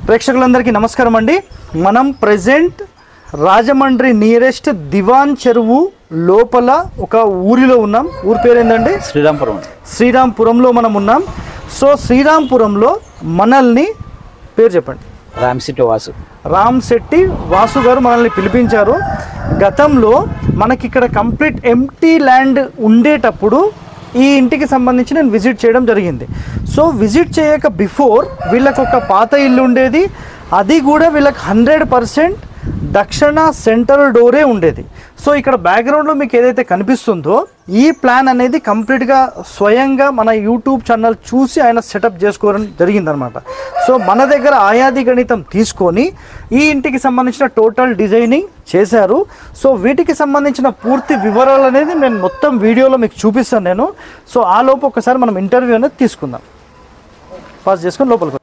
ప్రేక్షకులందరికీ నమస్కారం అండి మనం ప్రజెంట్ రాజమండ్రి నియరెస్ట్ దివాన్ చెరువు లోపల ఒక ఊరిలో ఉన్నాం ఊరి పేరు ఏంటండి శ్రీరాంపురం శ్రీరాంపురంలో మనం ఉన్నాం సో శ్రీరాంపురంలో మనల్ని పేరు చెప్పండి రామ్ సిటీ వాసు రామ్ శెట్టి వాసు గారు మనల్ని పిలిపించారు గతంలో మనకి ఇక్కడ కంప్లీట్ ఎంటీ ల్యాండ్ ఉండేటప్పుడు ఈ ఇంటికి సంబంధించి నేను విజిట్ చేయడం జరిగింది సో విజిట్ చేయక బిఫోర్ వీళ్ళకి ఒక పాత ఇల్లు ఉండేది అది కూడా వీళ్ళకి హండ్రెడ్ పర్సెంట్ దక్షిణ సెంట్రల్ డోరే ఉండేది సో ఇక్కడ బ్యాక్గ్రౌండ్లో మీకు ఏదైతే కనిపిస్తుందో ఈ ప్లాన్ అనేది కంప్లీట్గా స్వయంగా మన యూట్యూబ్ ఛానల్ చూసి ఆయన సెటప్ చేసుకోవడం జరిగిందనమాట సో మన దగ్గర ఆయాది గణితం తీసుకొని ఈ ఇంటికి సంబంధించిన టోటల్ డిజైనింగ్ చేశారు సో వీటికి సంబంధించిన పూర్తి వివరాలు అనేది నేను మొత్తం వీడియోలో మీకు చూపిస్తాను నేను సో ఆ లోపు ఒకసారి మనం ఇంటర్వ్యూ అనేది తీసుకుందాం పాస్ చేసుకొని లోపలికి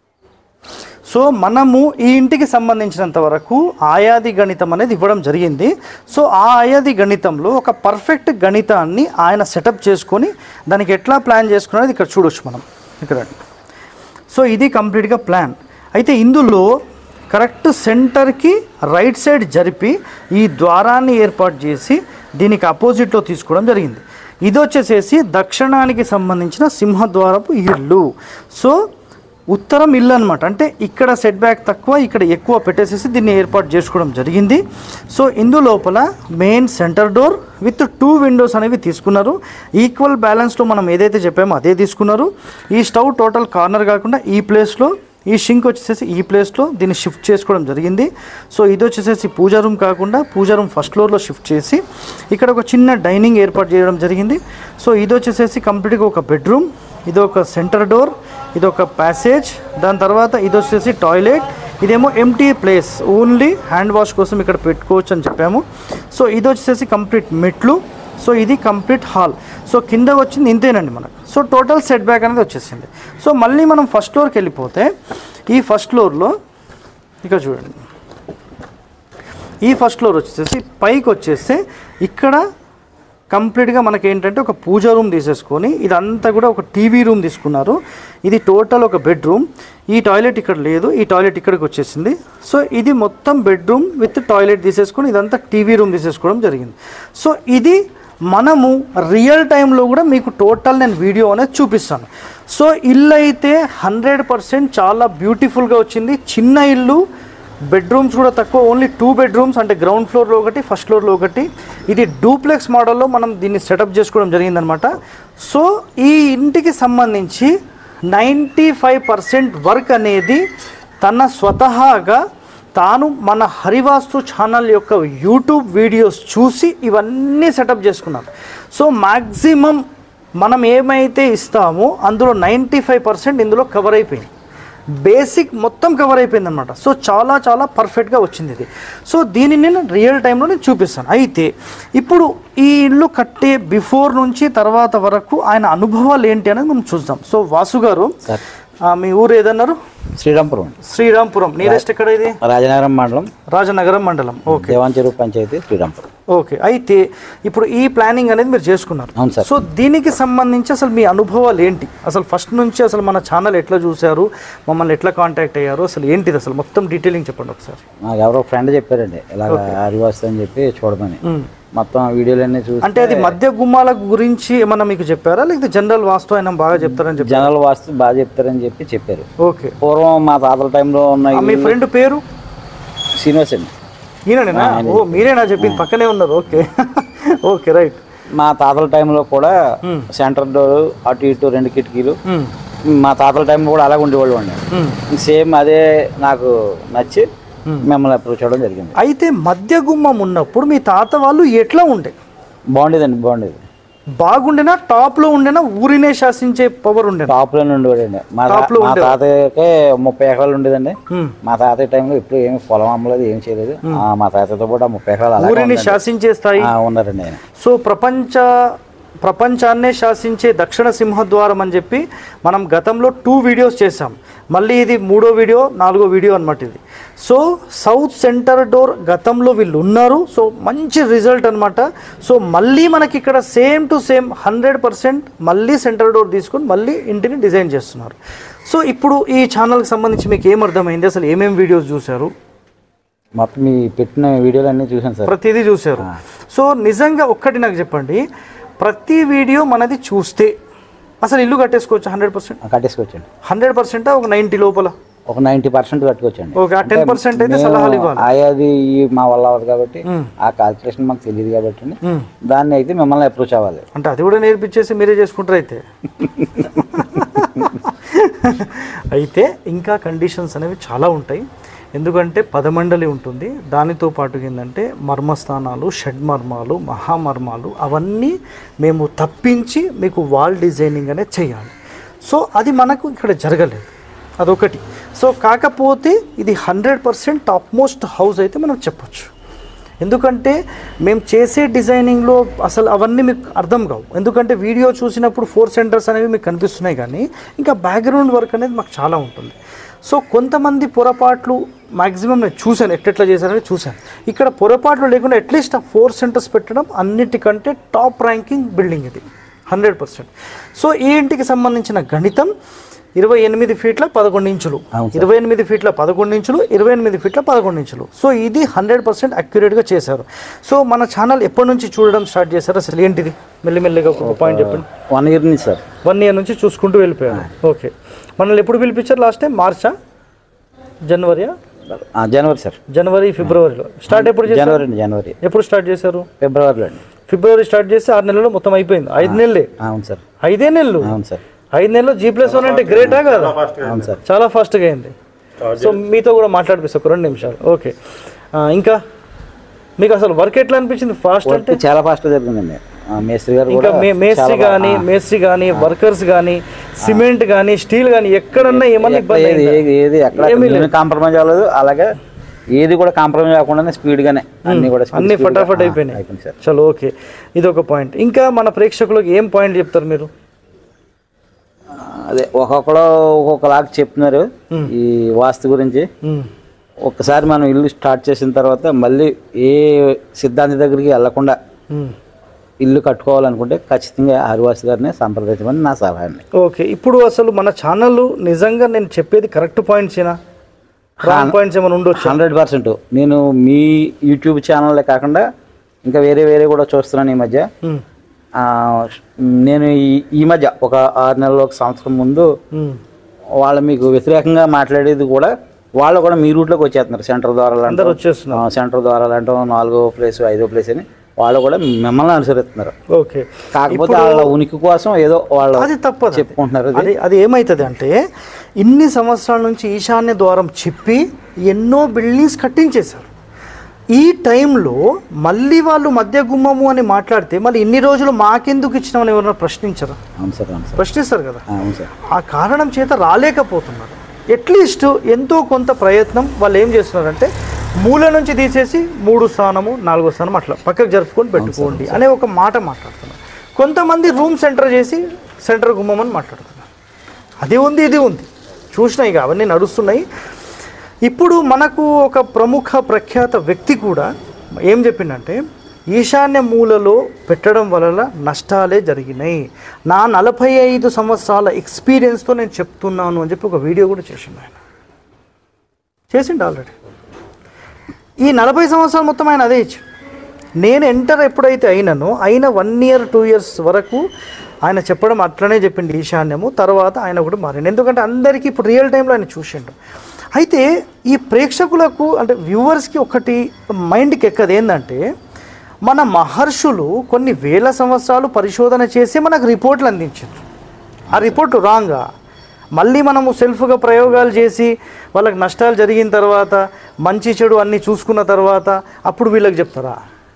సో మనము ఈ ఇంటికి సంబంధించినంత వరకు ఆయాది గణితం అనేది ఇవ్వడం జరిగింది సో ఆ ఆయాది గణితంలో ఒక పర్ఫెక్ట్ గణితాన్ని ఆయన సెటప్ చేసుకొని దానికి ఎట్లా ప్లాన్ చేసుకున్నది ఇక్కడ చూడొచ్చు మనం ఇక్కడ సో ఇది కంప్లీట్గా ప్లాన్ అయితే ఇందులో కరెక్ట్ సెంటర్కి రైట్ సైడ్ జరిపి ఈ ద్వారాన్ని ఏర్పాటు చేసి దీనికి అపోజిట్లో తీసుకోవడం జరిగింది ఇది వచ్చేసేసి దక్షిణానికి సంబంధించిన సింహద్వారపు ఇల్లు సో ఉత్తరం ఇల్లు అనమాట అంటే ఇక్కడ సెట్ బ్యాక్ తక్కువ ఇక్కడ ఎక్కువ పెట్టేసేసి దీన్ని ఏర్పాటు చేసుకోవడం జరిగింది సో ఇందు లోపల main centre door with two windows అనేవి తీసుకున్నారు ఈక్వల్ బ్యాలెన్స్లో మనం ఏదైతే చెప్పామో అదే తీసుకున్నారు ఈ స్టవ్ టోటల్ కార్నర్ కాకుండా ఈ ప్లేస్లో ఈ షింక్ వచ్చేసేసి ఈ ప్లేస్లో దీన్ని షిఫ్ట్ చేసుకోవడం జరిగింది సో ఇది వచ్చేసేసి పూజా రూమ్ కాకుండా పూజా రూమ్ ఫస్ట్ ఫ్లోర్లో షిఫ్ట్ చేసి ఇక్కడ ఒక చిన్న డైనింగ్ ఏర్పాటు చేయడం జరిగింది సో ఇది వచ్చేసేసి కంప్లీట్గా ఒక బెడ్రూమ్ ఇది ఒక సెంటర్ డోర్ ఇది ఒక ప్యాసేజ్ దాని తర్వాత ఇది వచ్చేసి టాయిలెట్ ఇదేమో empty place only hand wash కోసం ఇక్కడ పెట్టుకోవచ్చు అని చెప్పాము సో ఇది వచ్చేసి కంప్లీట్ మెట్లు సో ఇది కంప్లీట్ హాల్ సో కింద వచ్చింది ఇంతేనండి మనకు సో టోటల్ సెట్ బ్యాక్ అనేది వచ్చేసింది సో మళ్ళీ మనం ఫస్ట్ ఫ్లోర్కి వెళ్ళిపోతే ఈ ఫస్ట్ ఫ్లోర్లో ఇక్కడ చూడండి ఈ ఫస్ట్ ఫ్లోర్ వచ్చేసి పైకి వచ్చేస్తే ఇక్కడ కంప్లీట్గా మనకి ఏంటంటే ఒక పూజా రూమ్ తీసేసుకొని ఇదంతా కూడా ఒక టీవీ రూమ్ తీసుకున్నారు ఇది టోటల్ ఒక బెడ్రూమ్ ఈ టాయిలెట్ ఇక్కడ లేదు ఈ టాయిలెట్ ఇక్కడికి వచ్చేసింది సో ఇది మొత్తం బెడ్రూమ్ విత్ టాయిలెట్ తీసేసుకొని ఇదంతా టీవీ రూమ్ తీసేసుకోవడం జరిగింది సో ఇది మనము రియల్ టైంలో కూడా మీకు టోటల్ నేను వీడియో అనేది చూపిస్తాను సో ఇల్లు అయితే హండ్రెడ్ పర్సెంట్ చాలా బ్యూటిఫుల్గా వచ్చింది చిన్న ఇల్లు బెడ్రూమ్స్ కూడా తక్కువ ఓన్లీ టూ బెడ్రూమ్స్ అంటే గ్రౌండ్ ఫ్లోర్లో ఒకటి ఫస్ట్ ఫ్లోర్లో ఒకటి ఇది డూప్లెక్స్ మోడల్లో మనం దీన్ని సెటప్ చేసుకోవడం జరిగిందనమాట సో ఈ ఇంటికి సంబంధించి నైంటీ ఫైవ్ పర్సెంట్ వర్క్ అనేది తన స్వతహాగా తాను మన హరివాస్తు ఛానల్ యొక్క యూట్యూబ్ వీడియోస్ చూసి ఇవన్నీ సెటప్ చేసుకున్నాను సో మ్యాక్సిమం మనం ఏమైతే ఇస్తామో అందులో నైంటీ ఫైవ్ పర్సెంట్ ఇందులో కవర్ అయిపోయింది బేసిక్ మొత్తం కవర్ అయిపోయింది అనమాట సో చాలా చాలా పర్ఫెక్ట్గా వచ్చింది ఇది సో దీనిని నేను రియల్ టైంలో నేను చూపిస్తాను అయితే ఇప్పుడు ఈ ఇల్లు కట్టే బిఫోర్ నుంచి తర్వాత వరకు ఆయన అనుభవాలు ఏంటి అనేది మనం చూద్దాం సో వాసు గారు సార్ ఆ, మీ ఊరు ఏదన్నారు శ్రీరాంపురం శ్రీరాంపురం నియరెస్ట్ ఎక్కడ ఇది రాజనగరం మండలం రాజనగరం మండలం ఓకే దేవాన్ చెరువు పంచాయతీ శ్రీరాంపురం ఓకే అయితే ఇప్పుడు ఈ ప్లానింగ్ అనేది మీరు చేసుకున్నారు అవును సార్ సో దీనికి సంబంధించి అసలు మీ అనుభవాలు ఏంటి అసలు ఫస్ట్ నుంచి అసలు మన ఛానల్ ఎట్లా చూశారు మమ్మల్ని ఎట్లా కాంటాక్ట్ అయ్యారు అసలు ఏంటిది అసలు మొత్తం డీటెయిలింగ్ చెప్పండి ఒకసారి నాకు ఎవరో ఫ్రెండ్ చెప్పారండి ఇలాగ ఆదివాసి అని చెప్పి చూడమని మొత్తం ఆ వీడియోలన్నీ చూసి అంటే అది మధ్య గుమ్మాల గురించి ఏమన్నా మీకు చెప్పారా లేకపోతే జనరల్ వాస్తు ఆయన బాగా చెప్తారని చెప్పారు జనాల వాస్తు బాగా చెప్తారని చెప్పి చెప్పారు ఓకే పూర్వం మా తాతల టైంలో ఉన్న మీ ఫ్రెండ్ పేరు శ్రీనివాస్ అండి ఈయననేనా ఓ మీరేనా చెప్పింది పక్కనే ఉన్నారు ఓకే ఓకే రైట్ మా తాతల టైంలో కూడా సెంటర్ డోర్ అటు ఇటు రెండు కిటికీలు మా తాతల టైంలో కూడా అలాగ ఉండేవాళ్ళు అండి సేమ్ అదే నాకు నచ్చి మిమ్మల్ని అప్రోచ్ చేయడం జరిగింది అయితే మధ్య గుమ్మం ఉన్నప్పుడు మీ తాత వాళ్ళు ఎట్లా ఉండే బాగుండేదండి బాగుండేది బాగుండేనా టాప్ లో ఉండేనా ఊరినే శాసించే పవర్ ఉండేనా టాప్ లోనే ఉండేవాడండి మా తా- టాప్ లో మా ఉండేవాడు. తాతయ్యకే ముప్పై ఎకరాలు ఉండేదండి హ్మ్. మా తాతయ్య టైంలో ఇప్పుడు ఏమి పొలం అమ్మలేదు ఏం చేయలేదు ఆ, మా తాతయ్యతో కూడా ముప్పై ఎకరాలు అలాగే ఊరిని ఉందండి. శాసించే స్థాయి ఆ, ఉన్నారండి ఆయన సో ప్రపంచ ప్రపంచాన్నే శాసించే దక్షిణ సింహద్వారం అని చెప్పి మనం గతంలో టూ వీడియోస్ చేసాం మళ్ళీ ఇది మూడో వీడియో నాలుగో వీడియో అనమాట ఇది సో సౌత్ సెంటర్ డోర్ గతంలో వీళ్ళు ఉన్నారు సో మంచి రిజల్ట్ అనమాట సో మళ్ళీ మనకి ఇక్కడ same to same hundred percent మళ్ళీ సెంటర్ డోర్ తీసుకొని మళ్ళీ ఇంటిని డిజైన్ చేస్తున్నారు సో ఇప్పుడు ఈ ఛానల్కి సంబంధించి మీకు ఏం అర్థమైంది అసలు ఏమేమి వీడియోస్ చూశారు మొత్తం మీ పెట్టిన వీడియోలు అన్నీ చూసాను సార్ ప్రతిదీ చూశారు సో నిజంగా ఒక్కటి నాకు చెప్పండి ప్రతి వీడియో మనది చూస్తే అసలు ఇల్లు కట్టేసుకోవచ్చు హండ్రెడ్ పర్సెంట్ కట్టేసుకొచ్చండి హండ్రెడ్ పర్సెంట్ ఒక నైంటీ లోపల ఒక నైంటీ పర్సెంట్ కట్టుకోవచ్చండి ఓకే ఆ టెన్ పర్సెంట్ అయితే మేము సలహాలు ఇవ్వాలి అది మా వల్ల అవ్వదు కాబట్టి మ్మ్. ఆ కాల్కులేషన్ మాకు తెలియదు కాబట్టి అండి. మ్మ్. దాన్ని అయితే మిమ్మల్ని అప్రోచ్ అవ్వాలి అంటే అది కూడా నేర్పించేసి మీరే చేసుకుంటారు అయితే అయితే ఇంకా కండిషన్స్ అనేవి చాలా ఉంటాయి ఎందుకంటే పదమండలి ఉంటుంది దానితో పాటు ఏంటంటే మర్మస్థానాలు షడ్మర్మాలు మహామర్మాలు అవన్నీ మేము తప్పించి మీకు వాల్ డిజైనింగ్ అనేది చేయాలి సో అది మనకు ఇక్కడ జరగలేదు అదొకటి సో కాకపోతే ఇది hundred percent top most house అయితే మనం చెప్పొచ్చు ఎందుకంటే మేము చేసే డిజైనింగ్లో అసలు అవన్నీ మీకు అర్థం కావు ఎందుకంటే వీడియో చూసినప్పుడు ఫోర్ సెంటర్స్ అనేవి మీకు కనిపిస్తున్నాయి కానీ ఇంకా బ్యాక్గ్రౌండ్ వర్క్ అనేది మాకు చాలా ఉంటుంది సో కొంతమంది పొరపాట్లు మ్యాక్సిమం నేను చూశాను ఎట్లెట్లా చేశారని చూశాను ఇక్కడ పొరపాట్లు లేకుండా అట్లీస్ట్ ఆ ఫోర్ సెంటర్స్ పెట్టడం అన్నిటికంటే టాప్ ర్యాంకింగ్ బిల్డింగ్ ఇది హండ్రెడ్ పర్సెంట్ సో ఈ ఇంటికి సంబంధించిన గణితం ఇరవై ఎనిమిది ఫీట్ల పదకొండు ఇంచులు అవును సార్. ఇరవై ఎనిమిది ఫీట్ల పదకొండు ఇంచులు ఇరవై ఎనిమిది ఫీట్ల పదకొండు ఇంచులు సో ఇది హండ్రెడ్ పర్సెంట్ అక్యురేట్గా చేశారు సో మన ఛానల్ ఎప్పటి నుంచి చూడడం స్టార్ట్ చేశారు అసలు ఏంటిది మెల్లిమెల్లిగా ఒక పాయింట్ చెప్పండి వన్ ఇయర్ నుంచి సార్ వన్ ఇయర్ నుంచి చూసుకుంటూ వెళ్ళిపోయారు ఓకే మనల్ని ఎప్పుడు పిలిపించారు లాస్ట్ టైం మార్చా జనవరియా ఆ, జనవరి సార్ జనవరి ఫిబ్రవరిలో స్టార్ట్ ఎప్పుడు చేశారు జనవరి అండి జనవరి ఎప్పుడు స్టార్ట్ చేశారు ఫిబ్రవరిలో అండి ఫిబ్రవరి స్టార్ట్ చేస్తే ఆరు నెలల్లో మొత్తం అయిపోయింది ఐదు నెలలే అవును సార్ ఐదే నెలలు అవును సార్ ఐదు నెలలు జీ ప్లస్ వన్ అంటే గ్రేటా కదా అవును సార్ చాలా ఫాస్ట్గా అయింది సో మీతో కూడా మాట్లాడిపిస్తా ఒక రెండు నిమిషాలు ఓకే ఆ, ఇంకా మీకు అసలు వర్క్ ఎట్లా అనిపించింది ఫాస్ట్ అంటే వర్క్ చాలా ఫాస్ట్గా జరిగిందండి ఆ, మేస్త్రి గారు ఇంకా కూడా మే- మేస్త్రి చాలా బాగా- కానీ మేస్త్రి కానీ వర్కర్స్ కానీ సిమెంట్ కానీ స్టీల్ కానీ ఎక్కడన్నా ఏమన్నా ఎక్కడ ఇబ్బంది ఏది అయిందా? ఏది ఏది ఎక్కడ ఏమీ ఏమీ కాంప్రమైజ్ అవ్వలేదు అలాగే ఏది కూడా కాంప్రమైజ్ అవ్వకుండా స్పీడ్ గానే అన్ని కూడా speed- అన్ని speed గా- ఫటాఫట్ ఆ, అయిపోయినాయి అయిపోయింది సార్ చలో ఓకే ఇది ఒక పాయింట్ ఇంకా మన ప్రేక్షకులకు ఏం పాయింట్ చెప్తారు మీరు ఆ, అదే ఒక్కొక్కరు ఒక్కొక్కలాగా చెప్తున్నారు ఈ వాస్తు గురించి ఉమ్, ఒక్కసారి మనం ఇల్లు స్టార్ట్ చేసిన తర్వాత మళ్ళీ ఏ సిద్ధాంతి దగ్గరికి వెళ్లకుండా ఉమ్. ఇల్లు కట్టుకోవాలనుకుంటే ఖచ్చితంగా ఆదివాసి గారిని సంప్రదించమని నా సలహా అండి ఓకే ఇప్పుడు అసలు మన ఛానల్ నిజంగా నేను చెప్పేది కరెక్ట్ పాయింట్స్ ఏనా రాంగ్ పాయింట్స్ ఏమైనా ఉండొచ్చు హండ్రెడ్ పర్సెంట్ నేను మీ యూట్యూబ్ ఛానల్లే కాకుండా ఇంకా వేరే వేరే కూడా చూస్తున్నాను ఈ మధ్య ఆ, నేను ఈ ఈ మధ్య ఒక ఆరు నెలల ఒక సంవత్సరం ముందు వాళ్ళు మీకు వ్యతిరేకంగా మాట్లాడేది కూడా వాళ్ళు కూడా మీ రూట్లోకి వచ్చేస్తున్నారు సెంటర్ ద్వారా అందరు వచ్చేస్తున్నారు సెంటర్ ద్వారా అంటాం నాలుగో ప్లేస్ ఐదో ప్లేస్ అని వాళ్ళు కూడా మిమ్మల్ని అనుసరిస్తున్నారు ఓకే కాకపోతే వాళ్ళ ఉనికి కోసం ఏదో వాళ్ళు అది తప్పదు చెప్పుకుంటున్నారు అది. అది అది ఏమవుతుంది అంటే ఇన్ని సంవత్సరాల నుంచి ఈశాన్య ద్వారం చెప్పి ఎన్నో బిల్డింగ్స్ కట్టించేశారు ఈ టైంలో మళ్ళీ వాళ్ళు మధ్య గుమ్మము అని మాట్లాడితే మళ్ళీ ఇన్ని రోజులు మాకెందుకు ఇచ్చినామని ఎవరైనా ప్రశ్నించరా అవును సార్ అవును సార్ ప్రశ్నిస్తారు కదా ఆ, అవును సార్ ఆ కారణం చేత రాలేకపోతున్నారు అట్లీస్ట్ ఎంతో కొంత ప్రయత్నం వాళ్ళు ఏం చేస్తున్నారంటే మూల నుంచి తీసేసి మూడు స్థానము నాలుగో స్థానం అట్లా పక్కకు జరుపుకొని పెట్టుకోండి అనే ఒక మాట మాట్లాడుతున్నారు కొంతమంది రూమ్ సెంటర్ చేసి సెంటర్ గుమ్మమని మాట్లాడుతున్నారు అది ఉంది ఇది ఉంది చూసినాయి ఇక అవన్నీ నడుస్తున్నాయి ఇప్పుడు మనకు ఒక ప్రముఖ ప్రఖ్యాత వ్యక్తి కూడా ఏం చెప్పిండంటే ఈశాన్య మూలలో పెట్టడం వలన నష్టాలే జరిగినాయి నా నలభై ఐదు సంవత్సరాల ఎక్స్పీరియన్స్తో నేను చెప్తున్నాను అని చెప్పి ఒక వీడియో కూడా చేసిండు ఆయన చేసిండు ఆల్రెడీ ఈ నలభై సంవత్సరాలు మొత్తం ఆయన అదే ఇచ్చాడు నేను ఎంటర్ ఎప్పుడైతే అయినానో అయిన వన్ ఇయర్ టూ ఇయర్స్ వరకు ఆయన చెప్పడం అట్లనే చెప్పిండు ఈశాన్యము తర్వాత ఆయన కూడా మారిండు ఎందుకంటే అందరికీ ఇప్పుడు రియల్ టైంలో ఆయన చూసిండు అయితే ఈ ప్రేక్షకులకు అంటే వ్యూవర్స్కి ఒకటి మైండ్కి ఎక్కది ఏంటంటే మన మహర్షులు కొన్ని వేల సంవత్సరాలు పరిశోధన చేసి మనకు రిపోర్ట్లు అందించారు ఆ రిపోర్ట్ రాంగా మళ్ళీ మనము సెల్ఫ్గా ప్రయోగాలు చేసి వాళ్ళకి నష్టాలు జరిగిన తర్వాత మంచి చెడు అన్నీ చూసుకున్న తర్వాత అప్పుడు వీళ్ళకి చెప్తారా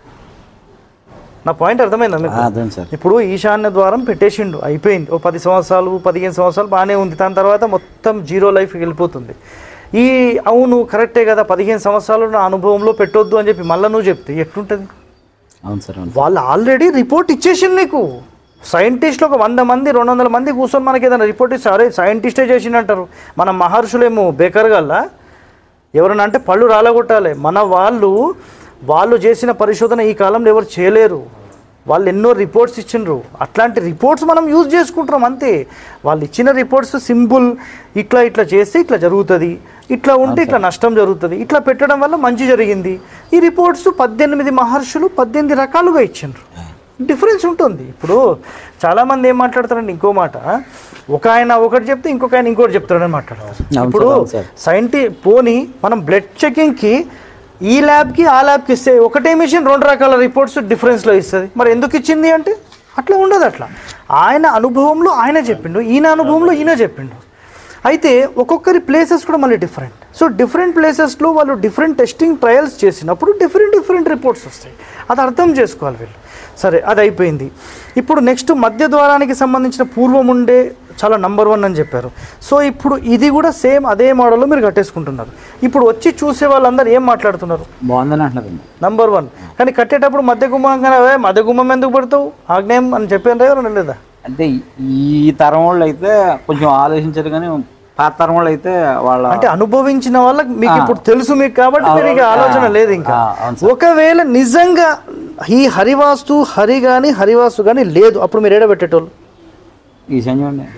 నా పాయింట్ అర్థమైందా మీకు ఆ, అదే సార్ ఇప్పుడు ఈశాన్య ద్వారం పెట్టేసిండు అయిపోయింది ఓ పది సంవత్సరాలు పదిహేను సంవత్సరాలు బాగానే ఉంది దాని తర్వాత మొత్తం జీరో లైఫ్కి వెళ్ళిపోతుంది ఈ అవును కరెక్టే కదా పదిహేను సంవత్సరాలు నా అనుభవంలో పెట్టొద్దు అని చెప్పి మళ్ళీ నువ్వు చెప్తే ఎట్లుంటుంది అవును సార్ అవును వాళ్ళు ఆల్రెడీ రిపోర్ట్ ఇచ్చేసింది నీకు సైంటిస్టులు ఒక వంద మంది రెండు వందల మంది కూర్చొని మనకి ఏదైనా రిపోర్ట్ ఇస్తే అరే సైంటిస్టే చేసిండంటారు మన మహర్షులేమో బేకర్ గల్లా ఎవరైనా అంటే పళ్ళు రాలగొట్టాలి మన వాళ్ళు వాళ్ళు చేసిన పరిశోధన ఈ కాలంలో ఎవరు చేయలేరు వాళ్ళు ఎన్నో రిపోర్ట్స్ ఇచ్చిండ్రు అట్లాంటి రిపోర్ట్స్ మనం యూజ్ చేసుకుంటున్నాం అంతే వాళ్ళు ఇచ్చిన రిపోర్ట్స్ సింపుల్ ఇట్లా ఇట్లా చేస్తే ఇట్లా జరుగుతుంది ఇట్లా ఉంటే ఇట్లా నష్టం జరుగుతుంది ఇట్లా పెట్టడం వల్ల మంచి జరిగింది ఈ రిపోర్ట్స్ పద్దెనిమిది మహర్షులు పద్దెనిమిది రకాలుగా ఇచ్చిండ్రు డిఫరెన్స్ ఉంటుంది ఇప్పుడు చాలామంది ఏం మాట్లాడతారండి ఇంకో మాట ఒక ఆయన ఒకటి చెప్తే ఇంకొక ఆయన ఇంకోటి చెప్తారని మాట్లాడతారు అవును ఇప్పుడు సార్, అవును సార్. సైంటి పోని మనం బ్లడ్ చెకింగ్కి ఈ ల్యాబ్కి ఆ ల్యాబ్కి ఇస్తే ఒకటే మిషన్ రెండు రకాల రిపోర్ట్స్ డిఫరెన్స్లో ఇస్తుంది మరి ఎందుకు ఇచ్చింది అంటే అట్లా ఉండదు అట్లా ఆయన అనుభవంలో ఆయన చెప్పిండు ఈయన అనుభవంలో ఈయన చెప్పిండు అయితే ఒక్కొక్కరి ప్లేసెస్ కూడా మళ్ళీ డిఫరెంట్ సో డిఫరెంట్ ప్లేసెస్లో వాళ్ళు డిఫరెంట్ టెస్టింగ్ ట్రయల్స్ చేసినప్పుడు డిఫరెంట్ డిఫరెంట్ రిపోర్ట్స్ వస్తాయి అది అర్థం చేసుకోవాలి వీళ్ళు సరే అది అయిపోయింది ఇప్పుడు నెక్స్ట్ మధ్య ద్వారానికి సంబంధించిన పూర్వం ఉండే చాలా నంబర్ వన్ అని చెప్పారు సో ఇప్పుడు ఇది కూడా సేమ్ అదే మోడల్లో మీరు కట్టేసుకుంటున్నారు ఇప్పుడు వచ్చి చూసే వాళ్ళందరూ ఏం మాట్లాడుతున్నారు బాగుందని అంటున్నారండి నంబర్ వన్ కానీ కట్టేటప్పుడు మధ్య గుమ్మం కానీ "ఏ, మధ్య గుమ్మం ఎందుకు పడతావు ఆగ్నేయం అని చెప్పాను ఎవరైనా లేదా అంటే ఈ తరం వాళ్ళు అయితే కొంచెం ఆలోచించారు కానీ పాత తరం వాళ్ళు అయితే వాళ్ళ అంటే అనుభవించిన వాళ్ళకి మీకు ఇప్పుడు తెలుసు మీకు కాబట్టి మీరు ఇక ఆలోచన లేదు ఇంకా ఆ, అవును ఒకవేళ నిజంగా ఈ హరివాస్తు హరి కానీ హరివాస్తు కానీ లేదు అప్పుడు మీరు ఏడబెట్టేటోళ్ళు ఈశాన్యం అండి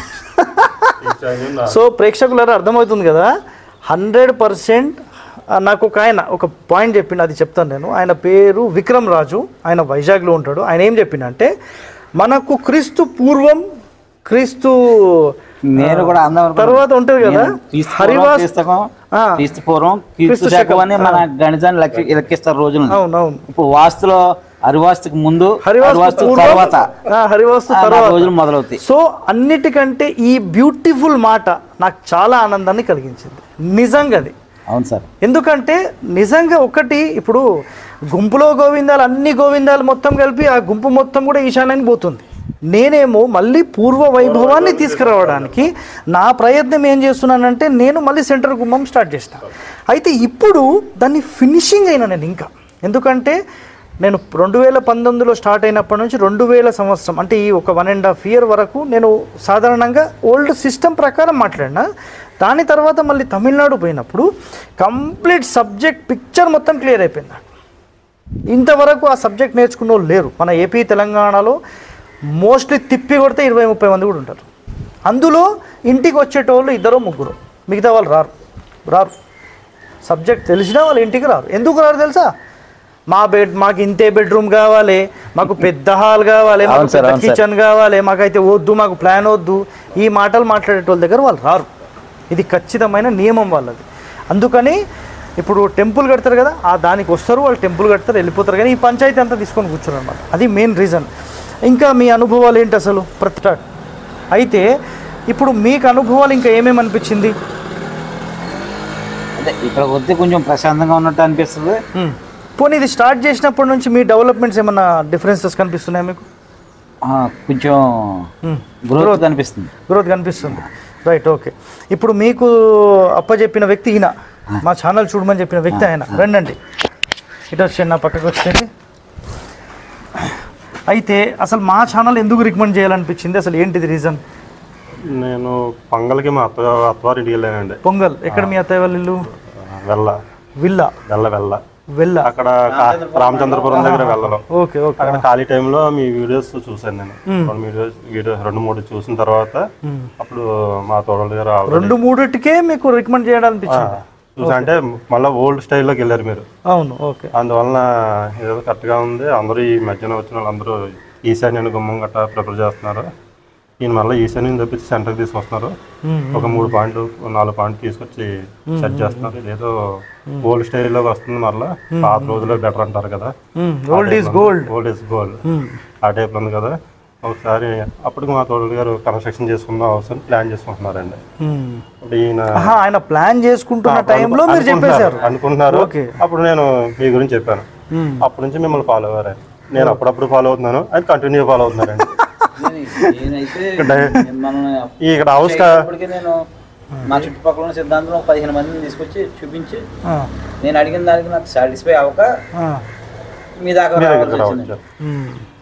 సో ప్రేక్షకులారా అర్థమవుతుంది కదా హండ్రెడ్ పర్సెంట్ నాకు ఒక ఆయన ఒక పాయింట్ చెప్పిండు అది చెప్తాను నేను ఆయన పేరు విక్రమ్ రాజు ఆయన వైజాగ్లో ఉంటాడు ఆయన ఏం చెప్పిండంటే మనకు క్రీస్తు పూర్వం క్రీస్తు నేను కూడా అందం అనుకున్నాను. తర్వాత ఉంటుంది కదా నేను క్రీస్తు పూర్వం, హరివాస్ క్రీస్తకం, ఆ. క్రీస్తు పూర్వం క్రీస్తు శకం అని మన గణితాన్ని లెక్క లెక్కిస్తారు రోజులు అవునవును ఇప్పుడు వాస్తులో హరివాస్తుకి ముందు హరివాస్తు హరివాస్తు పూర్వం, తర్వాత ఆ, హరివాస్తు ఆ, నా తర్వాత రోజులు మొదలవుతాయి సో అన్నిటికంటే ఈ బ్యూటిఫుల్ మాట నాకు చాలా ఆనందాన్ని కలిగించింది నిజంగా అది అవును సార్ ఎందుకంటే నిజంగా ఒకటి ఇప్పుడు గుంపులో గోవిందాలు అన్ని గోవిందాలు మొత్తం కలిపి ఆ గుంపు మొత్తం కూడా ఈశాన్యానికి పోతుంది నేనేమో మళ్ళీ పూర్వ వైభవాన్ని తీసుకురావడానికి నా ప్రయత్నం ఏం చేస్తున్నానంటే నేను మళ్ళీ సెంటర్ గుమ్మం స్టార్ట్ చేసిన అయితే ఇప్పుడు దాన్ని ఫినిషింగ్ అయినా నేను ఇంకా ఎందుకంటే నేను రెండు వేల పంతొమ్మిదిలో స్టార్ట్ అయినప్పటి నుంచి రెండు వేల సంవత్సరం అంటే ఈ ఒక వన్ అండ్ హాఫ్ ఇయర్ వరకు నేను సాధారణంగా ఓల్డ్ సిస్టమ్ ప్రకారం మాట్లాడినా దాని తర్వాత మళ్ళీ తమిళనాడు పోయినప్పుడు కంప్లీట్ సబ్జెక్ట్ పిక్చర్ మొత్తం క్లియర్ అయిపోయింది నాకు ఇంతవరకు ఆ సబ్జెక్ట్ నేర్చుకున్న వాళ్ళు లేరు మన ఏపీ తెలంగాణలో మోస్ట్లీ తిప్పి కొడితే ఇరవై ముప్పై మంది కూడా ఉంటారు అందులో ఇంటికి వచ్చేటోళ్ళు ఇద్దరు ముగ్గురు మిగతా వాళ్ళు రారు రారు సబ్జెక్ట్ తెలిసినా వాళ్ళు ఇంటికి రారు ఎందుకు రారు తెలుసా మా బెడ్ మాకు ఇంతే బెడ్రూమ్ కావాలి మాకు పెద్ద హాల్ కావాలి మాకు అవును సార్, పెద్ద అవును సార్. కిచెన్ కావాలి మాకైతే వద్దు మాకు ప్లాన్ వద్దు ఈ మాటలు మాట్లాడేటోళ్ళ దగ్గర వాళ్ళు రారు ఇది ఖచ్చితమైన నియమం వాళ్ళది అందుకని ఇప్పుడు టెంపుల్ కడతారు కదా ఆ దానికి వస్తారు వాళ్ళు టెంపుల్ కడతారు వెళ్ళిపోతారు కానీ ఈ పంచాయతీ అంతా తీసుకొని కూర్చోరు అనమాట అది మెయిన్ రీజన్ ఇంకా మీ అనుభవాలు ఏంటి అసలు ప్రతి స్టార్ట్ అయితే ఇప్పుడు మీకు అనుభవాలు ఇంకా ఏమేమి అనిపించింది అంటే ఇక్కడ వస్తే కొంచెం ప్రశాంతంగా ఉన్నట్టు అనిపిస్తుంది మ్మ్. పోనీ ఇది స్టార్ట్ చేసినప్పటి నుంచి మీ డెవలప్మెంట్స్ ఏమన్నా డిఫరెన్సెస్ కనిపిస్తున్నాయా మీకు ఆ, కొంచెం మ్మ్. గ్రోత్ అనిపిస్తుంది గ్రోత్ కనిపిస్తుంది రైట్ ఓకే ఇప్పుడు మీకు అప్పచెప్పిన వ్యక్తి ఈయన మా ఛానల్ చూడమని చెప్పిన వ్యక్తి ఆయన రండి ఇటు వచ్చేయండి నా పక్కకు వచ్చేయండి అయితే అసలు మా ఛానల్ ఎందుకు రికమెండ్ చేయాలనిపించింది అసలు ఏంటిది రీజన్ నేను పొంగల్కి మా అత్త అత్తవారింటికి వెళ్ళానండి పొంగల్ ఎక్కడ మీ అత్తయ్య వాళ్ళ ఇల్లు వెళ్ళ విల్లా వెళ్ళ వెళ్ళ వెళ్ళ అక్కడ కా- రామచంద్రపురం దగ్గర వెళ్ళడం ఓకే ఓకే అక్కడ ఖాళీ టైంలో మీ వీడియోస్ చూశాను నేను రెండు వీడియోస్ వీడియో రెండు మూడు చూసిన తర్వాత అప్పుడు మా తోడల దగ్గర ఆవిడ- రెండు మూడిటికే మీకు రికమెండ్ చేయాలనిపించింది చూసా అంటే మళ్ళీ ఓల్డ్ స్టైల్లోకి వెళ్ళారు మీరు అవును ఓకే అందువలన ఏదో కరెక్ట్గా ఉంది అందరూ ఈ మధ్యన వచ్చిన వాళ్ళందరూ ఈశాన్యాన్ని గుమ్మం గట్టా ప్రిపేర్ చేస్తున్నారు ఈయన మళ్ళీ ఈశాన్యం తప్పించి సెంటర్కి తీసుకొస్తున్నారు ఒక మూడు పాయింట్లు నాలుగు పాయింట్లు తీసుకొచ్చి సెట్ చేస్తున్నారు ఇదేదో ఓల్డ్ స్టైల్లోకి వస్తుంది మళ్ళీ పాత రోజుల్లో బెటర్ అంటారు కదా old is gold old is gold ఆ టైప్లో ఉంది కదా ఒకసారి అప్పటికి మా తోడు గారు కన్స్ట్రక్షన్ చేసుకుందాం అవసరం ప్లాన్ చేసుకుంటున్నారండి ఇప్పుడు ఈయన ఆయన ప్లాన్ చేసుకుంటున్న టైంలో మీరు చెప్పేశారు అనుకుంటున్నారు ఓకే. అప్పుడు నేను మీ గురించి చెప్పాను అప్పటి నుంచి మిమ్మల్ని ఫాలో అవ్వారు నేను అప్పుడప్పుడు ఫాలో అవుతున్నాను అది కంటిన్యూ ఫాలో అవుతున్నారండి నేనైతే ఇక్కడ- మిమ్మల్ని ఈ ఇక్కడ హౌస్ కా ఇప్పటికే నేను మా చుట్టుపక్కల ఉన్న సిద్ధాంతంలో ఒక పదిహేను మందిని తీసుకొచ్చి చూపించి ఆ, నేను అడిగిన దానికి నాకు సాటిస్ఫై అవ్వక ఆ. మీ దాకా మీ రావాల్సి దగ్గర వచ్చింది రావచ్చు మ్మ్.